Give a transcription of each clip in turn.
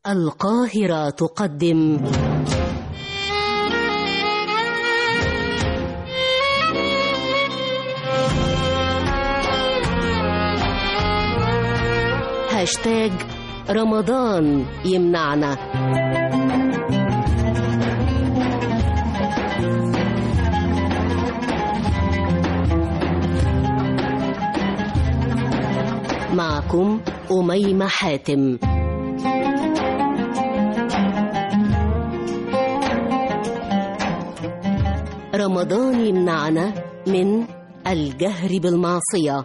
القاهرة تقدم هاشتاج رمضان يمنعنا معكم أميمة حاتم رمضان يمنعنا من الجهر بالمعصية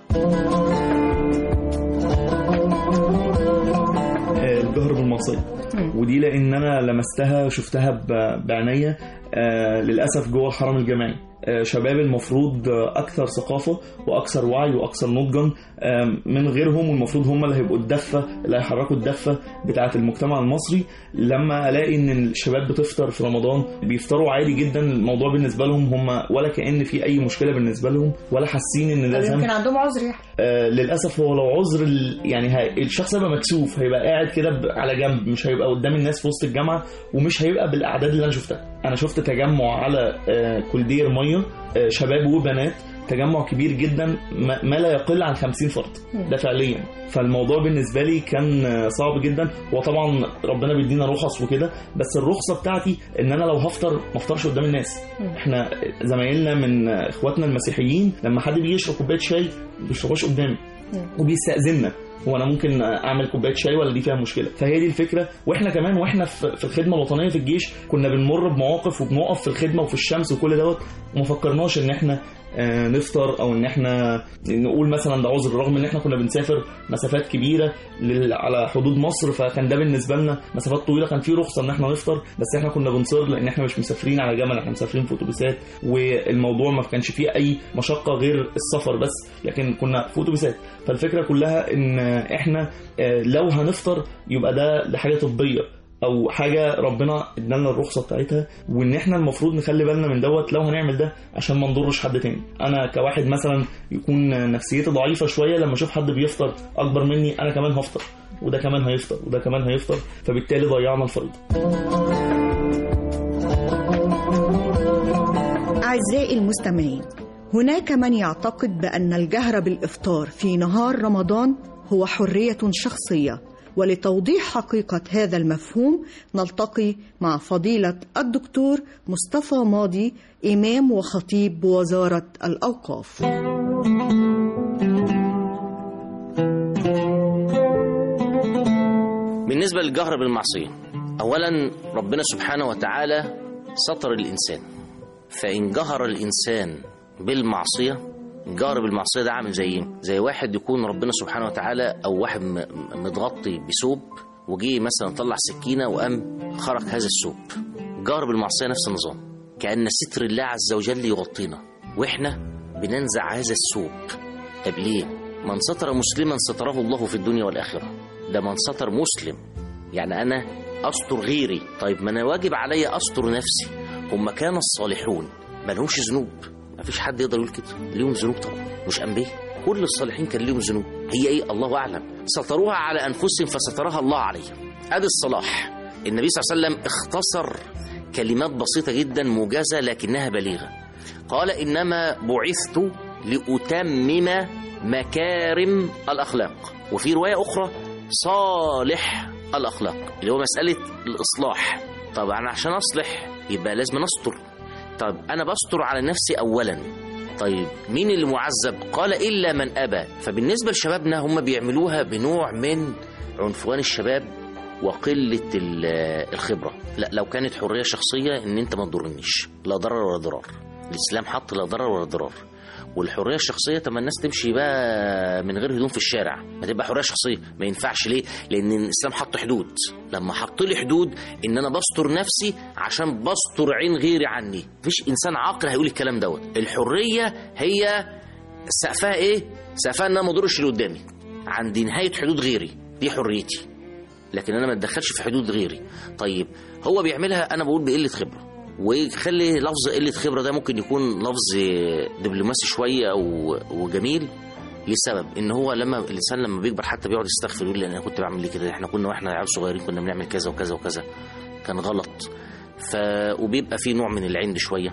الجهر بالمعصيه ودي لان انا لمستها وشفتها ب- بعينيا آه، للاسف جوه الحرم الجامعي آه، شباب المفروض آه، اكثر ثقافه واكثر وعي واكثر نضجا آه، من غيرهم والمفروض هم اللي هيبقوا الدفه اللي هيحركوا الدفه بتاعه المجتمع المصري لما الاقي ان الشباب بتفطر في رمضان بيفطروا عادي جدا الموضوع بالنسبه لهم هم ولا كان في اي مشكله بالنسبه لهم ولا حاسين ان ده طب ذنب يمكن عندهم عذر يعني آه للاسف هو لو عذر ال- يعني هي الشخص هيبقى مكسوف هيبقى قاعد كده ب- على جنب مش هيبقى قدام الناس في وسط الجامعه ومش هيبقى بالاعداد اللي انا شفتها انا شفت تجمع على آه كولدير ميه آه شباب وبنات تجمع كبير جدا ما ما لا يقل عن 50 فرد ده فعليا فالموضوع بالنسبه لي كان آه، صعب جدا وطبعا ربنا بيدينا رخص وكده بس الرخصه بتاعتي ان انا لو هفطر ما افطرش قدام الناس احنا زمايلنا من آه، اخواتنا المسيحيين لما حد بيجي يشرب كوبايه شاي ما بيشربهاش قدامي وبيستأذننا هو انا ممكن اعمل كوبايه شاي ولا دي فيها مشكله فهي دي الفكره واحنا كمان واحنا في في الخدمه الوطنيه في الجيش كنا بنمر بمواقف وبنقف في الخدمه وفي الشمس وكل دوت وما فكرناش ان احنا آه، نفطر او ان احنا نقول مثلا ده عذر رغم ان احنا كنا بنسافر مسافات كبيره لل- على حدود مصر فكان ده بالنسبه لنا مسافات طويله كان في رخصه ان احنا نفطر بس احنا كنا بنصر لان احنا مش مسافرين على جمل احنا مسافرين في اتوبيسات والموضوع ما كانش فيه اي مشقه غير السفر بس لكن كنا في اتوبيسات فالفكره كلها ان احنا آه، لو هنفطر يبقى ده لحاجه طبيه او حاجه ربنا ادالنا الرخصه بتاعتها وان احنا المفروض نخلي بالنا من دوت لو هنعمل ده عشان ما نضرش حد تاني انا كواحد مثلا يكون نفسيتي ضعيفه شويه لما اشوف حد بيفطر اكبر مني انا كمان هفطر وده كمان هيفطر وده كمان هيفطر فبالتالي ضيعنا الفريضه أعزائي المستمعين هناك من يعتقد بأن الجهر بالإفطار في نهار رمضان هو حرية شخصية ولتوضيح حقيقة هذا المفهوم نلتقي مع فضيلة الدكتور مصطفى ماضي إمام وخطيب بوزارة الأوقاف بالنسبة للجهر بالمعصية أولا ربنا سبحانه وتعالى سطر الإنسان فإن جهر الإنسان بالمعصية الجهر بالمعصية ده عامل زي إيه؟ زي واحد يكون ربنا سبحانه وتعالى أو واحد م- م- متغطي بثوب وجي مثلا طلع سكينة وقام خرق هذا الثوب الجهر بالمعصية نفس النظام كأن ستر الله عز وجل يغطينا وإحنا بننزع هذا الثوب طب ليه؟ من ستر مسلما ستره الله في الدنيا والآخرة ده من ستر مسلم يعني أنا أستر غيري طيب ما أنا واجب علي أستر نفسي هم كان الصالحون ما لهمش ذنوب ما فيش حد يقدر يقول كده ليهم ذنوب طبعا مش أنبياء كل الصالحين كان ليهم ذنوب هي إيه الله أعلم ستروها على أنفسهم فسترها الله عليهم أدي الصلاح النبي صلى الله عليه وسلم اختصر كلمات بسيطة جدا موجزة لكنها بليغة قال إنما بعثت لأتمم مكارم الأخلاق وفي رواية أخرى صالح الأخلاق اللي هو مسألة الإصلاح طب أنا عشان أصلح يبقى لازم أستر طب أنا بستر على نفسي أولا طيب مين اللي معذب قال إلا من أبى فبالنسبة لشبابنا هم بيعملوها بنوع من عنفوان الشباب وقلة ال- الخبرة لا لو كانت حرية شخصية ان انت ما تضرنيش لا ضرر ولا ضرار الاسلام حط لا ضرر ولا ضرار والحرية الشخصية طب ما الناس تمشي بقى من غير هدوم في الشارع ما تبقى حرية شخصية ما ينفعش ليه لان الاسلام حط حدود لما حط لي حدود ان انا بستر نفسي عشان بستر عين غيري عني مفيش انسان عاقل هيقول الكلام دوت الحرية هي سقفها ايه سقفها ان انا ما اضرش اللي قدامي عند نهاية حدود غيري دي حريتي لكن انا ما اتدخلش في حدود غيري طيب هو بيعملها انا بقول بقله خبره وخلي لفظ قله خبره ده ممكن يكون لفظ دبلوماسي شويه او وجميل لسبب ان هو لما الانسان لما بيكبر حتى بيقعد يستغفر يقول لي انا كنت بعمل ليه كده احنا كنا واحنا عيال صغيرين كنا بنعمل كذا وكذا وكذا كان غلط ف وبيبقى في نوع من العند شويه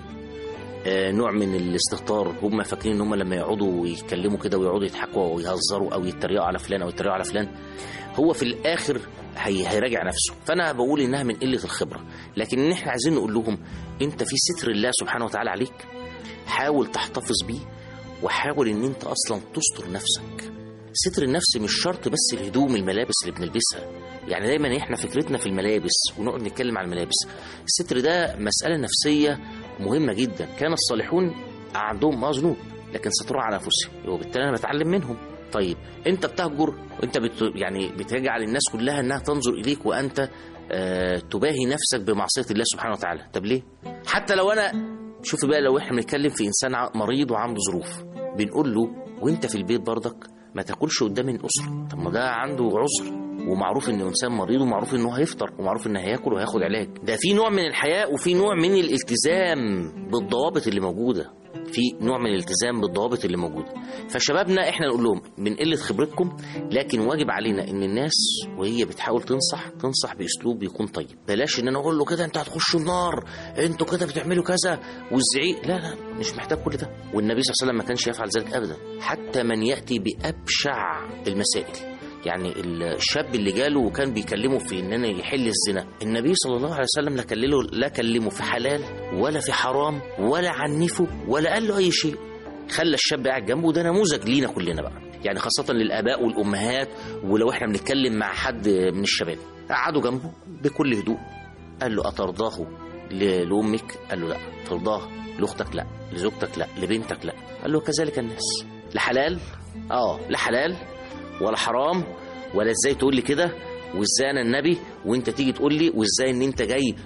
آه، نوع من الاستهتار هم فاكرين ان هم لما يقعدوا ويتكلموا كده ويقعدوا يضحكوا ويهزروا او يتريقوا على فلان او يتريقوا على فلان هو في الاخر هي هيراجع نفسه فانا بقول انها من قله الخبره لكن ان احنا عايزين نقول لهم انت في ستر الله سبحانه وتعالى عليك حاول تحتفظ بيه وحاول ان انت اصلا تستر نفسك ستر النفس مش شرط بس الهدوم الملابس اللي بنلبسها يعني دايما احنا فكرتنا في الملابس ونقعد نتكلم عن الملابس الستر ده مسألة نفسية مهمة جدا كان الصالحون عندهم ما ذنوب لكن ستروا على انفسهم وبالتالي انا بتعلم منهم طيب انت بتهجر وانت بت يعني بتجعل الناس كلها انها تنظر اليك وانت آه تباهي نفسك بمعصيه الله سبحانه وتعالى طب ليه حتى لو انا شوف بقى لو احنا بنتكلم في انسان ع- مريض وعنده ظروف بنقول له وانت في البيت برضك ما تاكلش قدام الاسره طب ما ده عنده عذر ومعروف انه انسان مريض ومعروف انه هيفطر ومعروف انه هياكل وهياخد علاج ده في نوع من الحياء وفي نوع من الالتزام بالضوابط اللي موجوده في نوع من الالتزام بالضوابط اللي موجوده فشبابنا احنا نقول لهم من قله خبرتكم لكن واجب علينا ان الناس وهي بتحاول تنصح تنصح باسلوب يكون طيب بلاش ان انا اقول له كده انت هتخشوا النار انتوا كده بتعملوا كذا والزعيق لا لا مش محتاج كل ده والنبي صلى الله عليه وسلم ما كانش يفعل ذلك ابدا حتى من ياتي بابشع المسائل يعني الشاب اللي جاله وكان بيكلمه في ان انا يحل الزنا النبي صلى الله عليه وسلم لا كلمه لا كلمه في حلال ولا في حرام ولا عنفه ولا قال له اي شيء خلى الشاب قاعد جنبه ده نموذج لينا كلنا بقى يعني خاصة للآباء والأمهات ولو احنا بنتكلم مع حد من الشباب قعدوا جنبه بكل هدوء قال له أترضاه ل- لأمك قال له لا ترضاه لأختك لا لزوجتك لا لبنتك لا قال له كذلك الناس لا حلال اه لا حلال ولا حرام ولا ازاي تقول لي كده وازاي انا النبي وانت تيجي تقول لي وازاي ان انت جاي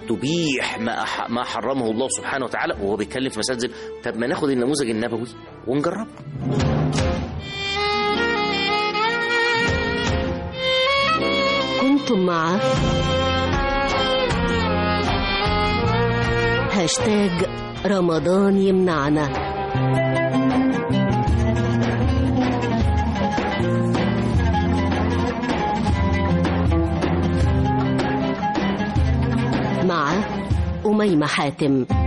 تبيح ما أح- ما حرمه الله سبحانه وتعالى وهو بيتكلم في مسائل زي طب ما ناخد النموذج النبوي ونجربه كنتم مع هاشتاج رمضان يمنعنا مع أميمة حاتم